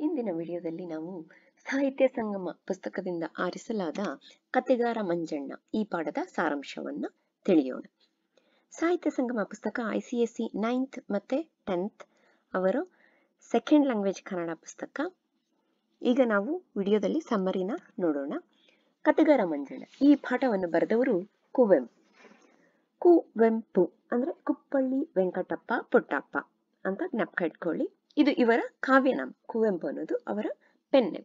ಇಂದಿನ ವಿಡಿಯೋದಲ್ಲಿ ನಾವು ಸಾಹಿತ್ಯ ಸಂಗಮ ಪುಸ್ತಕದಿಂದ ಆರಿಸಲಾದ ಕತೆಗಾರ ಮಂಜಣ್ಣ ಈ ಪಾಠದ ಸಾರಾಂಶವನ್ನ ತಿಳಿಯೋಣ ಸಾಹಿತ್ಯ ಸಂಗಮ ಪುಸ್ತಕ I C S C ninth ಮತ್ತೆ ಟೆಂತ್ ಅವರು ಸೆಕೆಂಡ್ ಲ್ಯಾಂಗ್ವೇಜ್ ಕನ್ನಡ ಪುಸ್ತಕ ಈಗ ನಾವು ವಿಡಿಯೋದಲ್ಲಿ ಸಮ್ಮರಿನ ನೋಡೋಣ ಕತೆಗಾರ ಮಂಜಣ್ಣ ಈ ಪಾಠವನ್ನು ಬರೆದವರು ಕುವೆಂಪು ಕುವೆಂಪು ಅಂದ್ರೆ ಕುಪ್ಪಳ್ಳಿ ವೆಂಕಟಪ್ಪ ಪುಟ್ಟಪ್ಪ ಅಂತ ಜ್ಞಾಪಕ ಇಟ್ಕೊಳ್ಳಿ ಇದು ಇವರ ಕಾವ್ಯನಾಮ ಕುವೆಂಪು ಅನ್ನೋದು ಅವರ ಪೆನ್ನೆ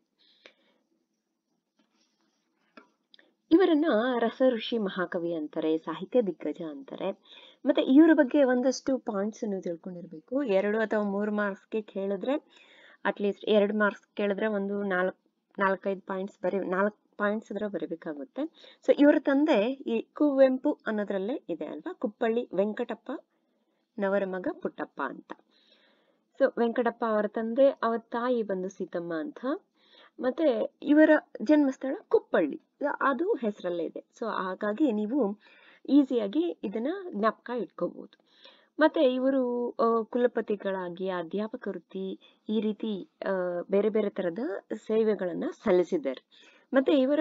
ಇವರನ್ನ ರಸ ಋಷಿ ಮಹಾಕವಿ ಅಂತಾರೆ ಸಾಹಿತ್ಯ ದಿಗ್ಗಜ ಅಂತಾರೆ ಮತ್ತೆ ಇವರ ಬಗ್ಗೆ ಒಂದಷ್ಟು ಪಾಯಿಂಟ್ಸ್ ಅನ್ನು ತಿಳ್ಕೊಂಡಿರ್ಬೇಕು ಎರಡು ಅಥವಾ ಮೂರು ಮಾರ್ಕ್ಸ್ಗೆ ಕೇಳಿದ್ರೆ ಅಟ್ಲೀಸ್ಟ್ ಎರಡು ಮಾರ್ಕ್ಸ್ ಕೇಳಿದ್ರೆ ಒಂದು ನಾಲ್ಕು ನಾಲ್ಕೈದು ಪಾಯಿಂಟ್ಸ್ ಬರೀ ನಾಲ್ಕು ಪಾಯಿಂಟ್ಸ್ ಅದ್ರ ಬರೀಬೇಕಾಗುತ್ತೆ ಸೊ ಇವರ ತಂದೆ ಈ ಕುವೆಂಪು ಅನ್ನೋದ್ರಲ್ಲೇ ಇದೆ ಅಲ್ವಾ ಕುಪ್ಪಳ್ಳಿ ವೆಂಕಟಪ್ಪ ನವರ ಮಗ ಪುಟ್ಟಪ್ಪ ಅಂತ ಸೊ ವೆಂಕಟಪ್ಪ ಅವರ ತಂದೆ ಅವರ ತಾಯಿ ಬಂದು ಸೀತಮ್ಮ ಅಂತ ಮತ್ತೆ ಇವರ ಜನ್ಮಸ್ಥಳ ಕುಪ್ಪಳ್ಳಿ ಅದು ಹೆಸರಲ್ಲೇ ಇದೆ ಸೊ ಹಾಗಾಗಿ ನೀವು ಈಸಿಯಾಗಿ ಇದನ್ನ ಜ್ಞಾಪಕ ಇಟ್ಕೋಬಹುದು ಮತ್ತೆ ಇವರು ಕುಲಪತಿಗಳಾಗಿ ಅಧ್ಯಾಪಕ ವೃತ್ತಿ ಈ ರೀತಿ ಬೇರೆ ಬೇರೆ ತರದ ಸೇವೆಗಳನ್ನ ಸಲ್ಲಿಸಿದ್ದಾರೆ ಮತ್ತೆ ಇವರ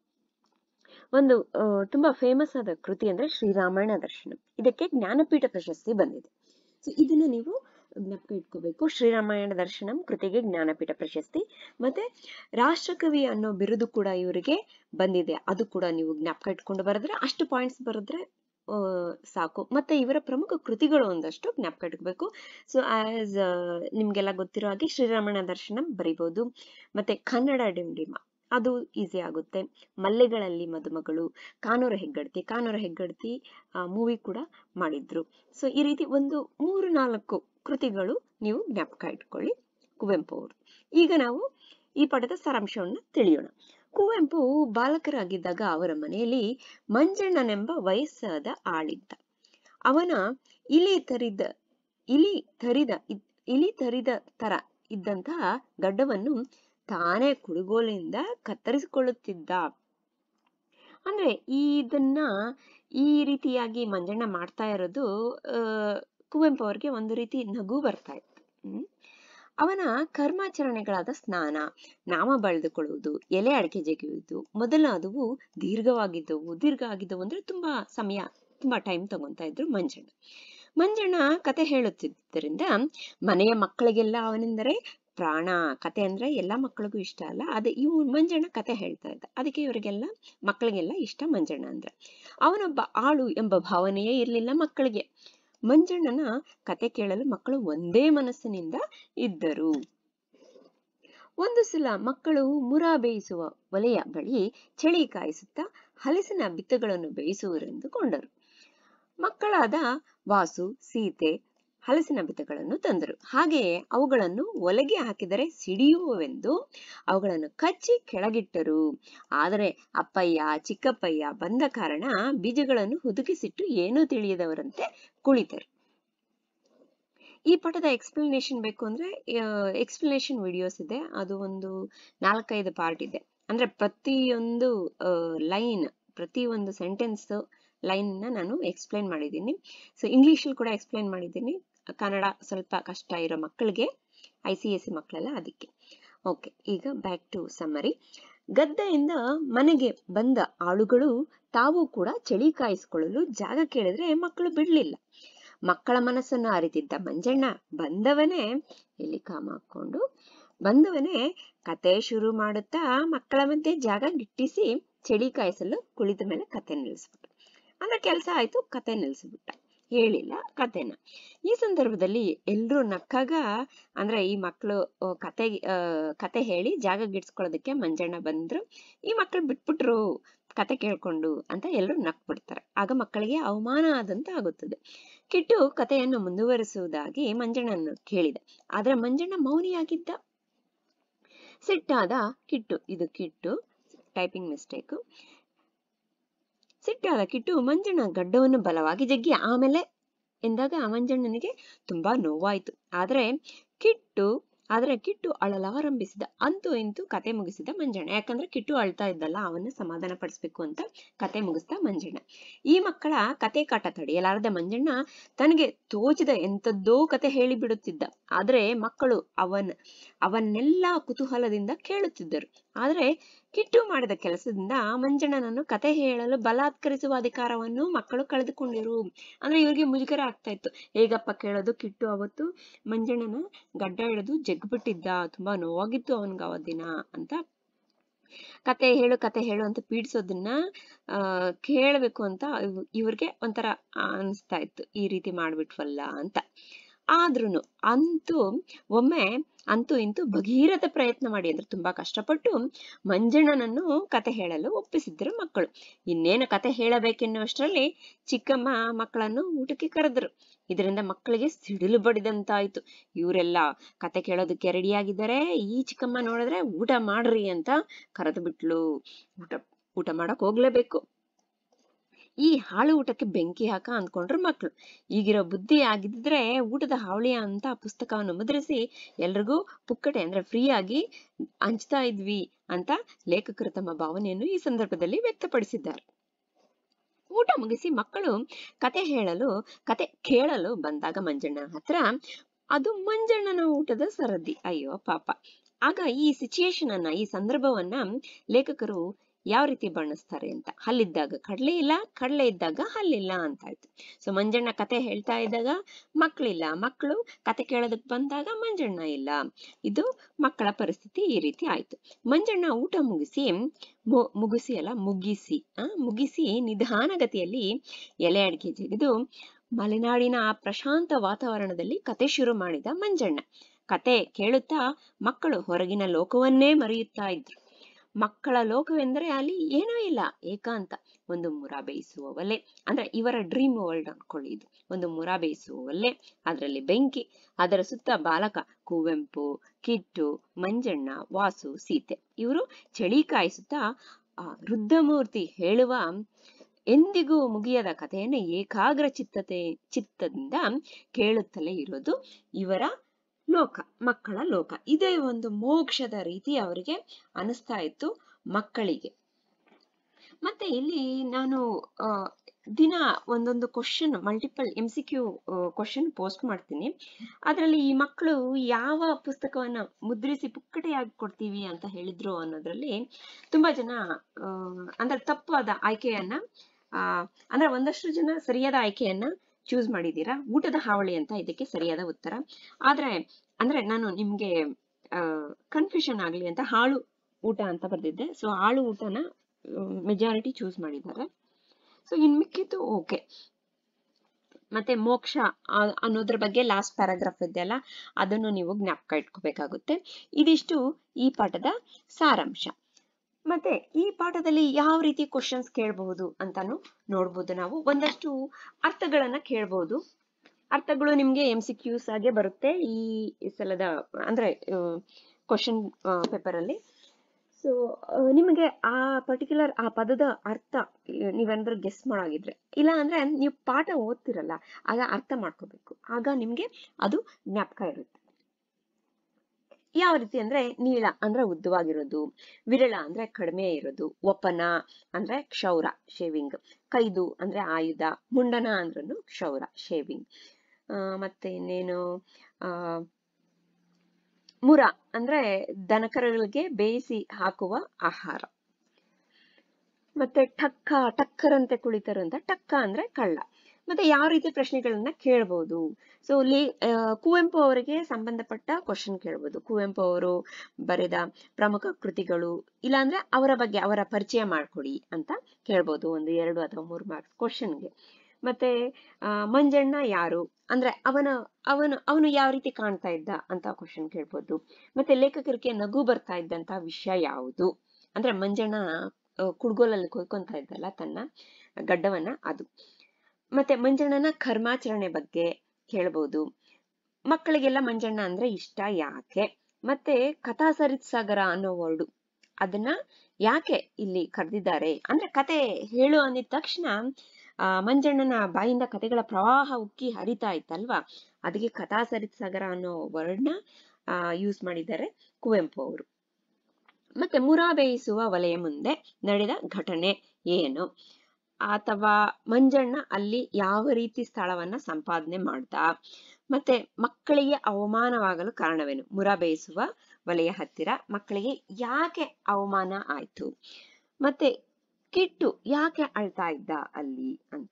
ಒಂದು ತುಂಬಾ ಫೇಮಸ್ ಆದ ಕೃತಿ ಅಂದ್ರೆ ಶ್ರೀರಾಮಾಯಣ ದರ್ಶನ ಇದಕ್ಕೆ ಜ್ಞಾನಪೀಠ ಪ್ರಶಸ್ತಿ ಬಂದಿದೆ ಸೊ ಇದನ್ನ ನೀವು ಜ್ಞಾಪಕ ಇಟ್ಕೋಬೇಕು ಶ್ರೀರಾಮಾಯಣ ದರ್ಶನಂ ಕೃತಿಗೆ ಜ್ಞಾನಪೀಠ ಪ್ರಶಸ್ತಿ ಮತ್ತೆ ರಾಷ್ಟ್ರಕವಿ ಅನ್ನೋ ಬಿರುದು ಕೂಡ ಇವರಿಗೆ ಬಂದಿದೆ ಅದು ಕೂಡ ನೀವು ಜ್ಞಾಪಕ ಇಟ್ಕೊಂಡು ಬರೆದ್ರೆ ಅಷ್ಟು ಪಾಯಿಂಟ್ಸ್ ಬರೆದ್ರೆ ಸಾಕು ಮತ್ತೆ ಇವರ ಪ್ರಮುಖ ಕೃತಿಗಳು ಒಂದಷ್ಟು ಜ್ಞಾಪಕ ಇಟ್ಕೋಬೇಕು ಸೊ ಆಸ್ ನಿಮ್ಗೆಲ್ಲ ಗೊತ್ತಿರೋ ಹಾಗೆ ಶ್ರೀರಾಮಾಯಣ ದರ್ಶನಂ ಬರಿಬಹುದು ಮತ್ತೆ ಕನ್ನಡ ಡಿಂಡಿಮ ಅದು ಈಸಿ ಆಗುತ್ತೆ ಮಲ್ಲೆಗಳಲ್ಲಿ ಮದುಮಗಳು ಕಾನೂರ ಹೆಗ್ಗಡ್ತಿ ಕಾನೂರ ಹೆಗ್ಗಡ್ತಿ ಮೂವಿ ಕೂಡ ಮಾಡಿದ್ರು ಸೊ ಈ ರೀತಿ ಒಂದು ಮೂರು ನಾಲ್ಕು ಕೃತಿಗಳು ನೀವು ಜ್ಞಾಪಕ ಇಟ್ಕೊಳ್ಳಿ ಕುವೆಂಪು ಅವರು ಈಗ ನಾವು ಈ ಪಾಠದ ಸಾರಾಂಶವನ್ನ ತಿಳಿಯೋಣ ಕುವೆಂಪು ಬಾಲಕರಾಗಿದ್ದಾಗ ಅವರ ಮನೆಯಲ್ಲಿ ಮಂಜಣ್ಣನೆಂಬ ವಯಸ್ಸಾದ ಆಳಿದ್ದ ಅವನ ಇಲಿ ತರಿದ ಇಲಿ ತರಿದ ಇಲಿ ತರಿದ ತರ ಇದ್ದಂತಹ ಗಡ್ಡವನ್ನು ತಾನೇ ಕುಡುಗೋಲಿಂದ ಕತ್ತರಿಸಿಕೊಳ್ಳುತ್ತಿದ್ದ ಅಂದ್ರೆ ಇದನ್ನ ಈ ರೀತಿಯಾಗಿ ಮಂಜಣ್ಣ ಮಾಡ್ತಾ ಇರೋದು ಕುವೆಂಪು ಅವ್ರಿಗೆ ಒಂದು ರೀತಿ ನಗು ಬರ್ತಾ ಇತ್ತು ಹ್ಮ್ ಅವನ ಕರ್ಮಾಚರಣೆಗಳಾದ ಸ್ನಾನ ನಾಮ ಬಳೆದುಕೊಳ್ಳುವುದು ಎಲೆ ಅಡಿಕೆ ಜಗಿಯುವುದು ಮೊದಲಾದವು ದೀರ್ಘವಾಗಿದ್ದವು ದೀರ್ಘ ಆಗಿದ್ದವು ಅಂದ್ರೆ ತುಂಬಾ ಸಮಯ ತುಂಬಾ ಟೈಮ್ ತಗೊಂತಾ ಇದ್ರು ಮಂಜಣ್ಣ ಮಂಜಣ್ಣ ಕತೆ ಹೇಳುತ್ತಿದ್ದರಿಂದ ಮನೆಯ ಮಕ್ಕಳಿಗೆಲ್ಲ ಅವನೆಂದರೆ ಪ್ರಾಣ ಕತೆ ಅಂದ್ರೆ ಎಲ್ಲಾ ಮಕ್ಕಳಿಗೂ ಇಷ್ಟ ಅಲ್ಲ ಅದೇ ಇವ್ ಮಂಜಣ್ಣ ಕತೆ ಹೇಳ್ತಾ ಇದ್ದ ಅದಕ್ಕೆ ಇವರಿಗೆಲ್ಲ ಮಕ್ಕಳಿಗೆಲ್ಲ ಇಷ್ಟ ಮಂಜಣ್ಣ ಅಂದ್ರೆ ಅವನೊಬ್ಬ ಆಳು ಎಂಬ ಭಾವನೆಯೇ ಇರ್ಲಿಲ್ಲ ಮಕ್ಕಳಿಗೆ ಮಂಜಣ್ಣನ ಕತೆ ಕೇಳಲು ಮಕ್ಕಳು ಒಂದೇ ಮನಸ್ಸಿನಿಂದ ಇದ್ದರು ಒಂದು ಸಲ ಮಕ್ಕಳು ಮುರಾ ಬೇಯಿಸುವ ಒಲೆಯ ಬಳಿ ಚಳಿ ಕಾಯಿಸುತ್ತಾ ಹಲಸಿನ ಬಿತ್ತುಗಳನ್ನು ಬೇಯಿಸುವರೆಂದುಕೊಂಡರು ಮಕ್ಕಳಾದ ವಾಸು ಸೀತೆ ಹಲಸಿನ ಬಿತ್ತಗಳನ್ನು ತಂದರು ಹಾಗೆಯೇ ಅವುಗಳನ್ನು ಒಲೆಗೆ ಹಾಕಿದರೆ ಸಿಡಿಯುವವೆಂದು ಅವುಗಳನ್ನು ಕಚ್ಚಿ ಕೆಳಗಿಟ್ಟರು ಆದರೆ ಅಪ್ಪಯ್ಯ ಚಿಕ್ಕಪ್ಪಯ್ಯ ಬಂದ ಕಾರಣ ಬೀಜಗಳನ್ನು ಹುದುಕಿಸಿಟ್ಟು ಏನೂ ತಿಳಿಯದವರಂತೆ ಕುಳಿತರು ಈ ಪಾಠದ ಎಕ್ಸ್ಪ್ಲನೇಷನ್ ಬೇಕು ಅಂದ್ರೆ ಎಕ್ಸ್ಪ್ಲನೇಷನ್ ವಿಡಿಯೋಸ್ ಇದೆ ಅದು ಒಂದು ನಾಲ್ಕೈದು ಪಾರ್ಟ್ ಇದೆ ಅಂದ್ರೆ ಪ್ರತಿಯೊಂದು ಲೈನ್ ಪ್ರತಿ ಒಂದು ಸೆಂಟೆನ್ಸ್ ಲೈನ್ ನ ನಾನು ಎಕ್ಸ್ಪ್ಲೈನ್ ಮಾಡಿದ್ದೀನಿ ಸೊ ಇಂಗ್ಲಿಷ್ ಕೂಡ ಎಕ್ಸ್ಪ್ಲೈನ್ ಮಾಡಿದ್ದೀನಿ ಕನ್ನಡ ಸ್ವಲ್ಪ ಕಷ್ಟ ಇರೋ ಮಕ್ಕಳಿಗೆ ಐ ಸಿ ಎಸ್ ಸಿ ಮಕ್ಕಳೆಲ್ಲ ಅದಕ್ಕೆ ಓಕೆ ಈಗ ಬ್ಯಾಕ್ ಟು ಸಮ್ಮರಿ ಗದ್ದೆಯಿಂದ ಮನೆಗೆ ಬಂದ ಆಳುಗಳು ತಾವು ಕೂಡ ಚಳಿ ಕಾಯಿಸಿಕೊಳ್ಳಲು ಜಾಗ ಕೇಳಿದ್ರೆ ಮಕ್ಕಳು ಬಿಡ್ಲಿಲ್ಲ ಮಕ್ಕಳ ಮನಸ್ಸನ್ನು ಅರಿತಿದ್ದ ಮಂಜಣ್ಣ ಬಂದವನೇ ಇಲ್ಲಿ ಕಾಮ ಹಾಕೊಂಡು ಬಂದವನೇ ಕತೆ ಶುರು ಮಾಡುತ್ತಾ ಮಕ್ಕಳ ಮಧ್ಯೆ ಜಾಗ ಗಿಟ್ಟಿಸಿ ಚಳಿ ಕಾಯಿಸಲು ಕುಳಿತ ಮೇಲೆ ಕತೆ ನಿಲ್ಲಿಸ್ಬಿಟ್ಟು ಅಂದ್ರೆ ಕೆಲಸ ಆಯ್ತು ಕತೆ ನಿಲ್ಲಿಸ್ಬಿಟ್ಟ ಹೇಳಿಲ್ಲ ಕತೆನ ಈ ಸಂದರ್ಭದಲ್ಲಿ ಎಲ್ರು ನಕ್ಕಾಗ ಅಂದ್ರೆ ಈ ಮಕ್ಕಳು ಕತೆ ಕತೆ ಹೇಳಿ ಜಾಗ ಗಿಡ್ಸ್ಕೊಳ್ಳೋದಕ್ಕೆ ಮಂಜಣ್ಣ ಬಂದ್ರು ಈ ಮಕ್ಕಳು ಬಿಟ್ಬಿಟ್ರು ಕತೆ ಕೇಳ್ಕೊಂಡು ಅಂತ ಎಲ್ರು ನಕ್ ಬಿಡ್ತಾರೆ ಆಗ ಮಕ್ಕಳಿಗೆ ಅವಮಾನ ಆದಂತ ಆಗುತ್ತದೆ ಕಿಟ್ಟು ಕತೆಯನ್ನು ಮುಂದುವರಿಸುವುದಾಗಿ ಮಂಜಣ್ಣನ್ನು ಕೇಳಿದ ಆದ್ರೆ ಮಂಜಣ್ಣ ಮೌನಿಯಾಗಿದ್ದ ಸಿಟ್ಟಾದ ಕಿಟ್ಟು ಇದು ಕಿಟ್ಟು ಟೈಪಿಂಗ್ ಮಿಸ್ಟೇಕ್ ಸಿಟ್ಟಾದ ಕಿಟ್ಟು ಮಂಜಣ್ಣ ಗಡ್ಡವನ್ನು ಬಲವಾಗಿ ಜಗ್ಗಿ ಆಮೇಲೆ ಎಂದಾಗ ಮಂಜಣ್ಣನಿಗೆ ತುಂಬಾ ನೋವಾಯ್ತು ಆದ್ರೆ ಕಿಟ್ಟು ಆದ್ರೆ ಕಿಟ್ಟು ಅಳಲಾರಂಭಿಸಿದ ಅಂತೂ ಇಂತೂ ಕತೆ ಮುಗಿಸಿದ ಮಂಜಣ್ಣ ಯಾಕಂದ್ರೆ ಕಿಟ್ಟು ಅಳ್ತಾ ಇದ್ದಲ್ಲ ಅವನ್ನ ಸಮಾಧಾನ ಪಡಿಸ್ಬೇಕು ಅಂತ ಕತೆ ಮುಗಿಸ್ದ ಮಂಜಣ್ಣ ಈ ಮಕ್ಕಳ ಕತೆ ಕಾಟ ತಡೆಯಲಾರದ ಮಂಜಣ್ಣ ತನಗೆ ತೋಚಿದ ಎಂಥದ್ದೋ ಕತೆ ಹೇಳಿ ಬಿಡುತ್ತಿದ್ದ ಆದ್ರೆ ಮಕ್ಕಳು ಅವನ್ ಅವನ್ನೆಲ್ಲ ಕುತೂಹಲದಿಂದ ಕೇಳುತ್ತಿದ್ದರು ಆದ್ರೆ ಕಿಟ್ಟು ಮಾಡಿದ ಕೆಲಸದಿಂದ ಮಂಜಣ್ಣನನ್ನು ಕತೆ ಹೇಳಲು ಬಲಾತ್ಕರಿಸುವ ಅಧಿಕಾರವನ್ನು ಮಕ್ಕಳು ಕಳೆದುಕೊಂಡಿರು ಅಂದ್ರೆ ಇವ್ರಿಗೆ ಮುಜುಗರ ಆಗ್ತಾ ಇತ್ತು ಹೇಗಪ್ಪ ಕೇಳೋದು ಕಿಟ್ಟು ಅವತ್ತು ಮಂಜಣ್ಣನ ಗಡ್ಡ ಹಿಡಿದು ಜಗ್ಬಿಟ್ಟಿದ್ದ ತುಂಬಾ ನೋವಾಗಿತ್ತು ಅವನ್ಗ ಅವತ್ತಿನ ಅಂತ ಕತೆ ಹೇಳು ಕತೆ ಹೇಳು ಅಂತ ಪೀಡಿಸೋದನ್ನ ಆ ಕೇಳ್ಬೇಕು ಅಂತ ಇವ್- ಇವ್ರಿಗೆ ಒಂಥರ ಅನಿಸ್ತಾ ಇತ್ತು ಈ ರೀತಿ ಮಾಡ್ಬಿಟ್ವಲ್ಲ ಅಂತ ಆದ್ರೂನು ಅಂತೂ ಒಮ್ಮೆ ಅಂತೂ ಇಂತೂ ಭಗೀರಥ ಪ್ರಯತ್ನ ಮಾಡಿ ಅಂದ್ರೆ ತುಂಬಾ ಕಷ್ಟಪಟ್ಟು ಮಂಜಣ್ಣನನ್ನು ಕತೆ ಹೇಳಲು ಒಪ್ಪಿಸಿದ್ರು ಮಕ್ಕಳು ಇನ್ನೇನು ಕತೆ ಹೇಳಬೇಕೆನ್ನುವಷ್ಟರಲ್ಲಿ ಚಿಕ್ಕಮ್ಮ ಮಕ್ಕಳನ್ನು ಊಟಕ್ಕೆ ಕರೆದ್ರು ಇದರಿಂದ ಮಕ್ಕಳಿಗೆ ಸಿಡಿಲು ಬಡಿದಂತಾಯ್ತು ಇವರೆಲ್ಲ ಕತೆ ಕೇಳೋದಕ್ಕೆ ರೆಡಿಯಾಗಿದ್ದಾರೆ ಈ ಚಿಕ್ಕಮ್ಮ ನೋಡಿದ್ರೆ ಊಟ ಮಾಡ್ರಿ ಅಂತ ಕರೆದು ಬಿಟ್ಲು ಊಟ ಊಟ ಮಾಡಕ್ ಹೋಗ್ಲೇಬೇಕು ಈ ಹಾಳು ಊಟಕ್ಕೆ ಬೆಂಕಿ ಹಾಕ ಅಂದ್ಕೊಂಡ್ರು ಮಕ್ಳು ಈಗಿರೋ ಬುದ್ಧಿ ಆಗಿದ್ರೆ ಊಟದ ಹಾವಳಿಯ ಅಂತ ಪುಸ್ತಕವನ್ನು ಮುದ್ರಿಸಿ ಎಲ್ರಿಗೂ ಪುಕ್ಕಟೆ ಅಂದ್ರೆ ಫ್ರೀ ಆಗಿ ಹಂಚ್ತಾ ಇದ್ವಿ ಅಂತ ಲೇಖಕರು ತಮ್ಮ ಭಾವನೆಯನ್ನು ಈ ಸಂದರ್ಭದಲ್ಲಿ ವ್ಯಕ್ತಪಡಿಸಿದ್ದಾರೆ ಊಟ ಮುಗಿಸಿ ಮಕ್ಕಳು ಕತೆ ಹೇಳಲು ಕತೆ ಕೇಳಲು ಬಂದಾಗ ಮಂಜಣ್ಣ ಹತ್ರ ಅದು ಮಂಜಣ್ಣನ ಊಟದ ಸರದಿ ಅಯ್ಯೋ ಪಾಪ ಆಗ ಈ ಸಿಚುಯೇಷನ್ ಅನ್ನ ಈ ಸಂದರ್ಭವನ್ನ ಲೇಖಕರು ಯಾವ ರೀತಿ ಬಣ್ಣಿಸ್ತಾರೆ ಅಂತ ಹಲ್ಲಿದ್ದಾಗ ಕಡ್ಲೆ ಇಲ್ಲ ಕಡ್ಲೆ ಇದ್ದಾಗ ಹಲ್ಲಿಲ್ಲ ಅಂತ ಆಯ್ತು ಸೊ ಮಂಜಣ್ಣ ಕತೆ ಹೇಳ್ತಾ ಇದ್ದಾಗ ಮಕ್ಕಳಿಲ್ಲ ಮಕ್ಕಳು ಕತೆ ಕೇಳೋದಕ್ ಬಂದಾಗ ಮಂಜಣ್ಣ ಇಲ್ಲ ಇದು ಮಕ್ಕಳ ಪರಿಸ್ಥಿತಿ ಈ ರೀತಿ ಆಯ್ತು ಮಂಜಣ್ಣ ಊಟ ಮುಗಿಸಿ ಮು- ಮುಗಿಸಿ ಅಲ್ಲ ಮುಗಿಸಿ ಆ ಮುಗಿಸಿ ನಿಧಾನಗತಿಯಲ್ಲಿ ಎಲೆ ಅಡಿಕೆ ಜಗಿದು ಮಲೆನಾಡಿನ ಆ ಪ್ರಶಾಂತ ವಾತಾವರಣದಲ್ಲಿ ಕತೆ ಶುರು ಮಾಡಿದ ಮಂಜಣ್ಣ ಕತೆ ಕೇಳುತ್ತಾ ಮಕ್ಕಳು ಹೊರಗಿನ ಲೋಕವನ್ನೇ ಮರೆಯುತ್ತಾ ಇದ್ರು ಮಕ್ಕಳ ಲೋಕವೆಂದರೆ ಅಲ್ಲಿ ಏನೂ ಇಲ್ಲ ಏಕಾಂತ ಒಂದು ಮುರ ಬೇಯಿಸುವ ಒಲೆ ಅಂದ್ರೆ ಇವರ ಡ್ರೀಮ್ ವರ್ಲ್ಡ್ ಅನ್ಕೊಳ್ಳಿ ಇದು ಒಂದು ಮುರ ಬೇಯಿಸುವ ಒಲೆ ಅದರಲ್ಲಿ ಬೆಂಕಿ ಅದರ ಸುತ್ತ ಬಾಲಕ ಕುವೆಂಪು ಕಿಟ್ಟು ಮಂಜಣ್ಣ ವಾಸು ಸೀತೆ ಇವರು ಚಳಿ ಕಾಯಿಸುತ್ತಾ ಆ ರುದ್ರಮೂರ್ತಿ ಹೇಳುವ ಎಂದಿಗೂ ಮುಗಿಯದ ಕಥೆಯನ್ನು ಏಕಾಗ್ರ ಚಿತ್ತತೆ ಚಿತ್ತದಿಂದ ಕೇಳುತ್ತಲೇ ಇರೋದು ಇವರ ಲೋಕ ಮಕ್ಕಳ ಲೋಕ ಇದೇ ಒಂದು ಮೋಕ್ಷದ ರೀತಿ ಅವರಿಗೆ ಅನಿಸ್ತಾ ಇತ್ತು ಮಕ್ಕಳಿಗೆ ಮತ್ತೆ ಇಲ್ಲಿ ನಾನು ಆ, ದಿನ ಒಂದೊಂದು question multiple M C Q question post ಮಾಡ್ತೀನಿ ಅದರಲ್ಲಿ ಈ ಮಕ್ಕಳು ಯಾವ ಪುಸ್ತಕವನ್ನ ಮುದ್ರಿಸಿ ಪುಕ್ಕಟೆಯಾಗಿ ಕೊಡ್ತೀವಿ ಅಂತ ಹೇಳಿದ್ರು ಅನ್ನೋದ್ರಲ್ಲಿ ತುಂಬಾ ಜನ ಆ, ಅಂದ್ರೆ ತಪ್ಪಾದ ಆಯ್ಕೆಯನ್ನ ಆ ಅಂದ್ರೆ ಒಂದಷ್ಟು ಜನ ಸರಿಯಾದ ಆಯ್ಕೆಯನ್ನ ಚೂಸ್ ಮಾಡಿದ್ದೀರಾ ಊಟದ ಹಾವಳಿ ಅಂತ ಇದಕ್ಕೆ ಸರಿಯಾದ ಉತ್ತರ ಆದ್ರೆ ಅಂದ್ರೆ ನಾನು ನಿಮ್ಗೆ ಕನ್ಫ್ಯೂಷನ್ ಆಗ್ಲಿ ಅಂತ ಹಾಳು ಊಟ ಅಂತ ಬರ್ದಿದ್ದೆ ಸೊ ಹಾಳು ಊಟನ ಮೆಜಾರಿಟಿ ಚೂಸ್ ಮಾಡಿದ್ದಾರೆ ಸೊ ಇನ್ ಮಿಕ್ಕಿದ್ದು ಓಕೆ ಮತ್ತೆ ಮೋಕ್ಷ ಆ- ಅನ್ನೋದ್ರ ಬಗ್ಗೆ ಲಾಸ್ಟ್ ಪ್ಯಾರಾಗ್ರಾಫ್ ಇದೆಯಲ್ಲ ಅದನ್ನು ನೀವು ಜ್ಞಾಪಕ ಇಟ್ಕೋಬೇಕಾಗುತ್ತೆ ಇದಿಷ್ಟು ಈ ಪಾಠದ ಸಾರಾಂಶ ಮತ್ತೆ ಈ ಪಾಠದಲ್ಲಿ ಯಾವ ರೀತಿ ಕ್ವಶನ್ಸ್ ಕೇಳಬಹುದು ಅಂತಾನು ನೋಡ್ಬೋದು ನಾವು ಒಂದಷ್ಟು ಅರ್ಥಗಳನ್ನ ಕೇಳ್ಬಹುದು ಅರ್ಥಗಳು ನಿಮ್ಗೆ ಎಂ ಸಿ ಕ್ಯೂಸ್ ಆಗಿ ಬರುತ್ತೆ ಈ ಸಲದ ಅಂದ್ರೆ ಕ್ವಶನ್ ಪೇಪರ್ ಅಲ್ಲಿ ಸೊ ನಿಮಗೆ ಆ ಪರ್ಟಿಕ್ಯುಲರ್ ಆ ಪದದ ಅರ್ಥ ಆ, ನೀವೇನಾದ್ರೂ ಗೆಸ್ ಮಾಡಾಗಿದ್ರೆ ಇಲ್ಲ ಅಂದ್ರೆ ನೀವು ಪಾಠ ಓದ್ತಿರಲ್ಲ ಆಗ ಅರ್ಥ ಮಾಡ್ಕೋಬೇಕು ಆಗ ನಿಮ್ಗೆ ಅದು ಜ್ಞಾಪಕ ಇರುತ್ತೆ ಯಾವ ರೀತಿ ಅಂದ್ರೆ ನೀಳ ಅಂದ್ರೆ ಉದ್ದವಾಗಿರೋದು ವಿರಳ ಅಂದ್ರೆ ಕಡಿಮೆ ಇರೋದು ಒಪ್ಪನ ಅಂದ್ರೆ ಕ್ಷೌರ ಶೇವಿಂಗ್ ಕೈದು ಅಂದ್ರೆ ಆಯುಧ ಮುಂಡನ ಅಂದ್ರೂ ಕ್ಷೌರ ಶೇವಿಂಗ್ ಮತ್ತೆ ಇನ್ನೇನು ಆ ಮುರ ಅಂದ್ರೆ ದನಕರುಗಳಿಗೆ ಬೇಯಿಸಿ ಹಾಕುವ ಆಹಾರ ಮತ್ತೆ ಟಕ್ಕ ಟಕ್ಕರಂತೆ ಕುಳಿತರು ಅಂತ ಟಕ್ಕ ಅಂದ್ರೆ ಕಳ್ಳ ಮತ್ತೆ ಯಾವ ರೀತಿ ಪ್ರಶ್ನೆಗಳನ್ನ ಕೇಳ್ಬೋದು ಸೊ ಇಲ್ಲಿ ಆ, ಕುವೆಂಪು ಅವರಿಗೆ ಸಂಬಂಧಪಟ್ಟ ಕ್ವಶನ್ ಕೇಳ್ಬೋದು ಕುವೆಂಪು ಅವರು ಬರೆದ ಪ್ರಮುಖ ಕೃತಿಗಳು ಇಲ್ಲಾಂದ್ರೆ ಅವರ ಬಗ್ಗೆ ಅವರ ಪರಿಚಯ ಮಾಡ್ಕೊಡಿ ಅಂತ ಕೇಳ್ಬೋದು ಒಂದು ಎರಡು ಅಥವಾ ಮೂರು ಮಾರ್ಕ್ಸ್ ಕ್ವಶನ್ಗೆ ಮತ್ತೆ ಆ, ಮಂಜಣ್ಣ ಯಾರು ಅಂದ್ರೆ ಅವನ ಅವನು ಅವನು ಯಾವ ರೀತಿ ಕಾಣ್ತಾ ಇದ್ದ ಅಂತ ಕ್ವಶನ್ ಕೇಳ್ಬೋದು ಮತ್ತೆ ಲೇಖಕರಿಗೆ ನಗು ಬರ್ತಾ ಇದ್ದಂತ ವಿಷಯ ಯಾವುದು ಅಂದ್ರೆ ಮಂಜಣ್ಣ ಆ, ಕುಡ್ಗೋಲಲ್ಲಿ ಕೊಯ್ಕೊಂತ ಇದ್ದಲ್ಲ ತನ್ನ ಗಡ್ಡವನ್ನ ಅದು ಮತ್ತೆ ಮಂಜಣ್ಣನ ಕರ್ಮಾಚರಣೆ ಬಗ್ಗೆ ಕೇಳ್ಬೋದು ಮಕ್ಕಳಿಗೆಲ್ಲ ಮಂಜಣ್ಣ ಅಂದ್ರೆ ಇಷ್ಟ ಯಾಕೆ ಮತ್ತೆ ಕಥಾ ಸರಿತ್ ಸಾಗರ ಅನ್ನೋ ವರ್ಡು ಅದನ್ನ ಯಾಕೆ ಇಲ್ಲಿ ಕರೆದಿದ್ದಾರೆ ಅಂದ್ರೆ ಕತೆ ಹೇಳು ಅಂದಿದ ತಕ್ಷಣ ಆ ಮಂಜಣ್ಣನ ಬಾಯಿಂದ ಕತೆಗಳ ಪ್ರವಾಹ ಉಕ್ಕಿ ಹರಿತಾ ಇತ್ತಲ್ವಾ ಅದಕ್ಕೆ ಕಥಾ ಸರಿತ್ ಸಾಗರ ಅನ್ನೋ ವರ್ಡ್ನ ಯೂಸ್ ಮಾಡಿದ್ದಾರೆ ಕುವೆಂಪು ಅವರು ಮತ್ತೆ ಮುರ ಬೇಯಿಸುವ ಒಲೆಯ ಮುಂದೆ ನಡೆದ ಘಟನೆ ಏನು ಅಥವಾ ಮಂಜಣ್ಣ ಅಲ್ಲಿ ಯಾವ ರೀತಿ ಸ್ಥಳವನ್ನ ಸಂಪಾದನೆ ಮಾಡ್ದ ಮತ್ತೆ ಮಕ್ಕಳಿಗೆ ಅವಮಾನವಾಗಲು ಕಾರಣವೇನು ಮುರ ಬೇಯಿಸುವ ಒಲೆಯ ಹತ್ತಿರ ಮಕ್ಕಳಿಗೆ ಯಾಕೆ ಅವಮಾನ ಆಯ್ತು ಮತ್ತೆ ಕಿಟ್ಟು ಯಾಕೆ ಅಳ್ತಾ ಇದ್ದ ಅಲ್ಲಿ ಅಂತ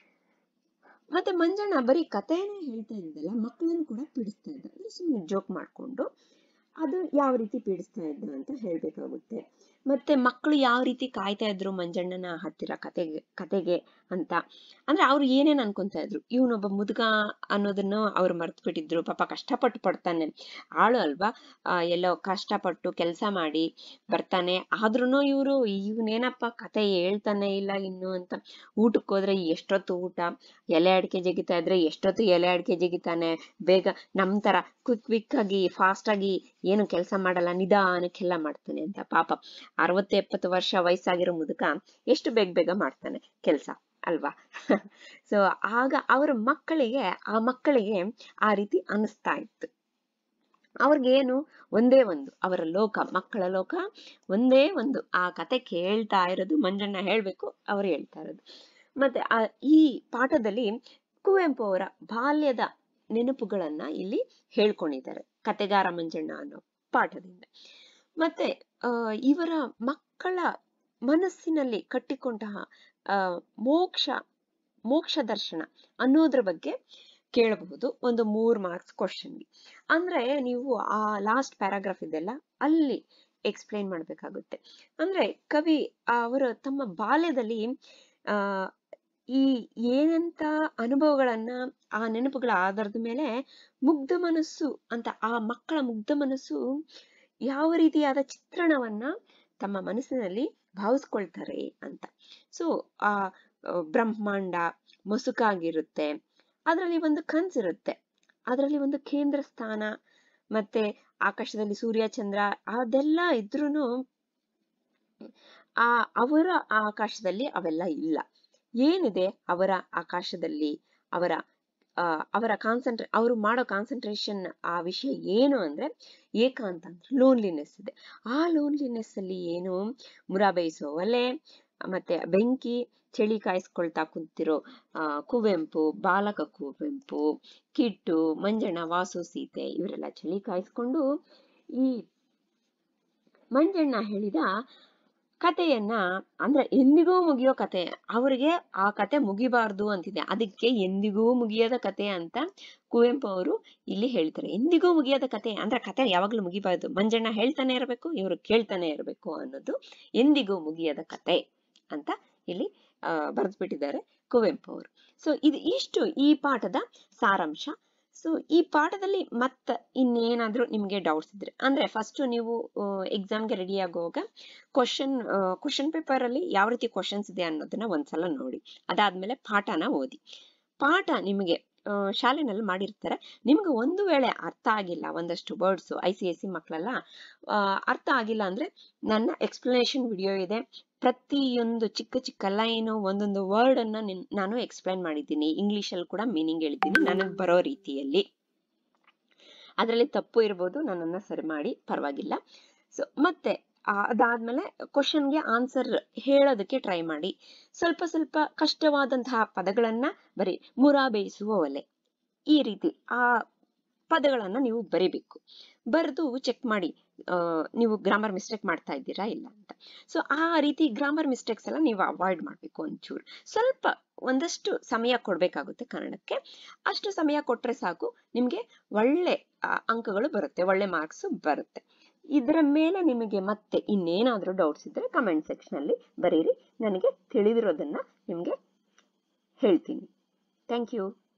ಮತ್ತೆ ಮಂಜಣ್ಣ ಬರೀ ಕಥೆನೇ ಹೇಳ್ತಾ ಇದ್ದಲ್ಲ ಮಕ್ಕಳನ್ನು ಕೂಡ ಪೀಡಿಸ್ತಾ ಇದ್ದ ಅಂದ್ರೆ ಸುಮ್ಮನೆ ಜೋಕ್ ಮಾಡ್ಕೊಂಡು ಅದು ಯಾವ ರೀತಿ ಪೀಡಿಸ್ತಾ ಇದ್ದ ಅಂತ ಹೇಳ್ಬೇಕಾಗುತ್ತೆ ಮತ್ತೆ ಮಕ್ಕಳು ಯಾವ ರೀತಿ ಕಾಯ್ತಾ ಇದ್ರು ಮಂಜಣ್ಣನ ಹತ್ತಿರ ಕತೆಗೆ ಕತೆಗೆ ಅಂತ ಅಂದ್ರೆ ಅವ್ರು ಏನೇನ್ ಅನ್ಕೊಂತಾ ಇದ್ರು ಇವನೊಬ್ಬ ಮುದುಗ ಅನ್ನೋದನ್ನು ಅವ್ರು ಮರ್ತು ಬಿಟ್ಟಿದ್ರು ಪಾಪ ಕಷ್ಟಪಟ್ಟು ಪಡ್ತಾನೆ ಆಳು ಅಲ್ವಾ ಆ, ಎಲ್ಲೋ ಕಷ್ಟಪಟ್ಟು ಕೆಲಸ ಮಾಡಿ ಬರ್ತಾನೆ ಆದ್ರೂನು ಇವ್ರು ಇವನೇನಪ್ಪ ಕತೆ ಹೇಳ್ತಾನೆ ಇಲ್ಲ ಇನ್ನು ಅಂತ ಊಟಕ್ಕೆ ಹೋದ್ರೆ ಎಷ್ಟೊತ್ತು ಊಟ ಎಲೆ ಅಡಿಕೆ ಜಗಿತಾ ಇದ್ರೆ ಎಷ್ಟೊತ್ತು ಎಲೆ ಅಡಿಕೆ ಜಗಿತಾನೆ ಬೇಗ ನಮ್ ತರ ಕ್ವಿಕ್ ಕ್ವಿಕ್ ಆಗಿ ಫಾಸ್ಟ್ ಆಗಿ ಏನು ಕೆಲಸ ಮಾಡಲ್ಲ ನಿಧಾನಕ್ಕೆಲ್ಲ ಮಾಡ್ತಾನೆ ಅಂತ ಪಾಪ ಅರವತ್ತು ಎಪ್ಪತ್ತು ವರ್ಷ ವಯಸ್ಸಾಗಿರೋ ಮುದುಕ ಎಷ್ಟು ಬೇಗ ಬೇಗ ಮಾಡ್ತಾನೆ ಕೆಲಸ ಅಲ್ವಾ ಸೊ ಆಗ ಅವರ ಮಕ್ಕಳಿಗೆ ಆ ಮಕ್ಕಳಿಗೆ ಆ ರೀತಿ ಅನಿಸ್ತಾ ಇತ್ತು ಅವ್ರಿಗೇನು ಒಂದೇ ಒಂದು ಅವರ ಲೋಕ ಮಕ್ಕಳ ಲೋಕ ಒಂದೇ ಒಂದು ಆ ಕತೆ ಕೇಳ್ತಾ ಇರೋದು ಮಂಜಣ್ಣ ಹೇಳ್ಬೇಕು ಅವ್ರು ಹೇಳ್ತಾ ಇರೋದು ಮತ್ತೆ ಆ ಈ ಪಾಠದಲ್ಲಿ ಕುವೆಂಪು ಅವರ ಬಾಲ್ಯದ ನೆನಪುಗಳನ್ನ ಇಲ್ಲಿ ಹೇಳ್ಕೊಂಡಿದ್ದಾರೆ ಕತೆಗಾರ ಮಂಜಣ್ಣ ಅನ್ನೋ ಪಾಠದಿಂದ ಮತ್ತೆ ಆ ಇವರ ಮಕ್ಕಳ ಮನಸ್ಸಿನಲ್ಲಿ ಕಟ್ಟಿಕೊಂಡಂತಹ ಆ ಮೋಕ್ಷ ಮೋಕ್ಷ ದರ್ಶನ ಅನ್ನೋದ್ರ ಬಗ್ಗೆ ಕೇಳಬಹುದು ಒಂದು ಮೂರ್ ಮಾರ್ಕ್ಸ್ ಕ್ವಶನ್ಗೆ ಅಂದ್ರೆ ನೀವು ಆ ಲಾಸ್ಟ್ ಪ್ಯಾರಾಗ್ರಾಫ್ ಇದೆಲ್ಲ ಅಲ್ಲಿ ಎಕ್ಸ್ಪ್ಲೈನ್ ಮಾಡ್ಬೇಕಾಗುತ್ತೆ ಅಂದ್ರೆ ಕವಿ ಅವರು ತಮ್ಮ ಬಾಲ್ಯದಲ್ಲಿ ಆ ಈ ಏನಂತ ಅನುಭವಗಳನ್ನ ಆ ನೆನಪುಗಳ ಆಧಾರದ ಮೇಲೆ ಮುಗ್ಧ ಮನಸ್ಸು ಅಂತ ಆ ಮಕ್ಕಳ ಮುಗ್ಧ ಮನಸ್ಸು ಯಾವ ರೀತಿಯಾದ ಚಿತ್ರಣವನ್ನ ತಮ್ಮ ಮನಸ್ಸಿನಲ್ಲಿ ಭಾವಿಸ್ಕೊಳ್ತಾರೆ ಅಂತ ಸೊ ಆ ಆ, ಬ್ರಹ್ಮಾಂಡ ಮೊಸುಕಾಗಿರುತ್ತೆ ಅದರಲ್ಲಿ ಒಂದು ಕನ್ಸಿರುತ್ತೆ ಅದರಲ್ಲಿ ಒಂದು ಕೇಂದ್ರ ಸ್ಥಾನ ಮತ್ತೆ ಆಕಾಶದಲ್ಲಿ ಸೂರ್ಯ ಚಂದ್ರ ಅದೆಲ್ಲ ಇದ್ರೂನು ಆ ಅವರ ಆಕಾಶದಲ್ಲಿ ಅವೆಲ್ಲ ಇಲ್ಲ ಏನಿದೆ ಅವರ ಆಕಾಶದಲ್ಲಿ ಅವರ ಆ, ಅವರ ಕಾನ್ಸಂಟ್ರೇ ಅವರು ಮಾಡೋ ಕಾನ್ಸಂಟ್ರೇಷನ್ ಆ ವಿಷಯ ಏನು ಅಂದ್ರೆ ಏಕಾಂತ ಅಂದ್ರೆ ಲೋನ್ಲಿನೆಸ್ ಇದೆ ಆ ಲೋನ್ಲಿನೆಸ್ ಅಲ್ಲಿ ಏನು ಮುರ ಬೇಯಿಸೋ ಒಲೆ ಮತ್ತೆ ಬೆಂಕಿ ಚಳಿ ಕಾಯಿಸ್ಕೊಳ್ತಾ ಕುಂತಿರೋ ಆ ಕುವೆಂಪು ಬಾಲಕ ಕುವೆಂಪು ಕಿಟ್ಟು ಮಂಜಣ್ಣ ವಾಸು ಸೀತೆ ಇವರೆಲ್ಲ ಚಳಿ ಕಾಯಿಸ್ಕೊಂಡು ಈ ಮಂಜಣ್ಣ ಹೇಳಿದ ಕಥೆಯನ್ನ ಅಂದ್ರೆ ಎಂದಿಗೂ ಮುಗಿಯೋ ಕತೆ ಅವರಿಗೆ ಆ ಕತೆ ಮುಗಿಬಾರ್ದು ಅಂತಿದೆ ಅದಕ್ಕೆ ಎಂದಿಗೂ ಮುಗಿಯದ ಕತೆ ಅಂತ ಕುವೆಂಪು ಅವರು ಇಲ್ಲಿ ಹೇಳ್ತಾರೆ ಎಂದಿಗೂ ಮುಗಿಯದ ಕತೆ ಅಂದ್ರೆ ಕತೆ ಯಾವಾಗ್ಲೂ ಮುಗಿಬಾರ್ದು ಮಂಜಣ್ಣ ಹೇಳ್ತಾನೆ ಇರಬೇಕು ಇವರು ಕೇಳ್ತಾನೆ ಇರಬೇಕು ಅನ್ನೋದು ಎಂದಿಗೂ ಮುಗಿಯದ ಕತೆ ಅಂತ ಇಲ್ಲಿ ಆ ಬರೆದ್ಬಿಟ್ಟಿದ್ದಾರೆ ಕುವೆಂಪು ಅವರು ಸೊ ಇದು ಇಷ್ಟು ಈ ಪಾಠದ ಸಾರಾಂಶ ಸೊ ಈ ಪಾಠದಲ್ಲಿ ಮತ್ತ ಇನ್ನೇನಾದ್ರೂ ನಿಮ್ಗೆ ಡೌಟ್ಸ್ ಇದ್ರೆ ಅಂದ್ರೆ ಫಸ್ಟ್ ನೀವು ಎಕ್ಸಾಮ್ಗೆ ರೆಡಿ ಆಗುವಾಗ ಕ್ವಶನ್ ಕ್ವಶನ್ ಪೇಪರ್ ಅಲ್ಲಿ ಯಾವ ರೀತಿ ಕ್ವಶನ್ಸ್ ಇದೆ ಅನ್ನೋದನ್ನ ಒಂದ್ಸಲ ನೋಡಿ ಅದಾದ್ಮೇಲೆ ಪಾಠನ ಓದಿ ಪಾಠ ನಿಮಗೆ ಆ, ಶಾಲೆನಲ್ಲಿ ಮಾಡಿರ್ತಾರೆ ನಿಮ್ಗೆ ಒಂದು ವೇಳೆ ಅರ್ಥ ಆಗಿಲ್ಲ ಒಂದಷ್ಟು words I C S C ಮಕ್ಕಳೆಲ್ಲ ಆ, ಅರ್ಥ ಆಗಿಲ್ಲ ಅಂದ್ರೆ ನನ್ನ ಎಕ್ಸ್ಪ್ಲನೇಷನ್ ವಿಡಿಯೋ ಇದೆ ಪ್ರತಿಯೊಂದು ಚಿಕ್ಕ ಚಿಕ್ಕ ಲೈನು ಒಂದೊಂದು ವರ್ಡ್ ಅನ್ನ ನಿನ್- ನಾನು ಎಕ್ಸ್ಪ್ಲೈನ್ ಮಾಡಿದ್ದೀನಿ ಇಂಗ್ಲಿಷ್ ಅಲ್ಲಿ ಕೂಡ ಮೀನಿಂಗ್ ಹೇಳಿದ್ದೀನಿ ನನಗೆ ಬರೋ ರೀತಿಯಲ್ಲಿ ಅದರಲ್ಲಿ ತಪ್ಪು ಇರ್ಬೋದು ನನ್ನನ್ನ ಸರಿ ಮಾಡಿ ಪರವಾಗಿಲ್ಲ ಸೊ ಮತ್ತೆ ಆ, ಅದಾದ್ಮೇಲೆ ಕ್ವಶನ್ಗೆ ಆನ್ಸರ್ ಹೇಳೋದಕ್ಕೆ ಟ್ರೈ ಮಾಡಿ ಸ್ವಲ್ಪ ಸ್ವಲ್ಪ ಕಷ್ಟವಾದಂತಹ ಪದಗಳನ್ನ ಬರೀ ಮುರ ಬೇಯಿಸುವ ಒಲೆ ಈ ರೀತಿ ಆ ಪದಗಳನ್ನ ನೀವು ಬರಿಬೇಕು ಬರೆದು ಚೆಕ್ ಮಾಡಿ ಆ, ನೀವು ಗ್ರಾಮರ್ ಮಿಸ್ಟೇಕ್ ಮಾಡ್ತಾ ಇದ್ದೀರಾ ಇಲ್ಲ ಅಂತ ಸೊ ಆ ರೀತಿ ಗ್ರಾಮರ್ ಮಿಸ್ಟೇಕ್ಸ್ ಎಲ್ಲ ನೀವು ಅವಾಯ್ಡ್ ಮಾಡ್ಬೇಕು ಒಂಚೂರು ಸ್ವಲ್ಪ ಒಂದಷ್ಟು ಸಮಯ ಕೊಡ್ಬೇಕಾಗುತ್ತೆ ಕನ್ನಡಕ್ಕೆ ಅಷ್ಟು ಸಮಯ ಕೊಟ್ರೆ ಸಾಕು ನಿಮ್ಗೆ ಒಳ್ಳೆ ಆ, ಅಂಕಗಳು ಬರುತ್ತೆ ಒಳ್ಳೆ ಮಾರ್ಕ್ಸ್ ಬರುತ್ತೆ ಇದರ ಮೇಲೆ ನಿಮಗೆ ಮತ್ತೆ ಇನ್ನೇನಾದ್ರೂ ಡೌಟ್ಸ್ ಇದ್ರೆ ಕಮೆಂಟ್ ಸೆಕ್ಷನ್ ಅಲ್ಲಿ ಬರೀರಿ ನನಗೆ ತಿಳಿದಿರೋದನ್ನ ನಿಮ್ಗೆ ಹೇಳ್ತೀನಿ ಥ್ಯಾಂಕ್ ಯು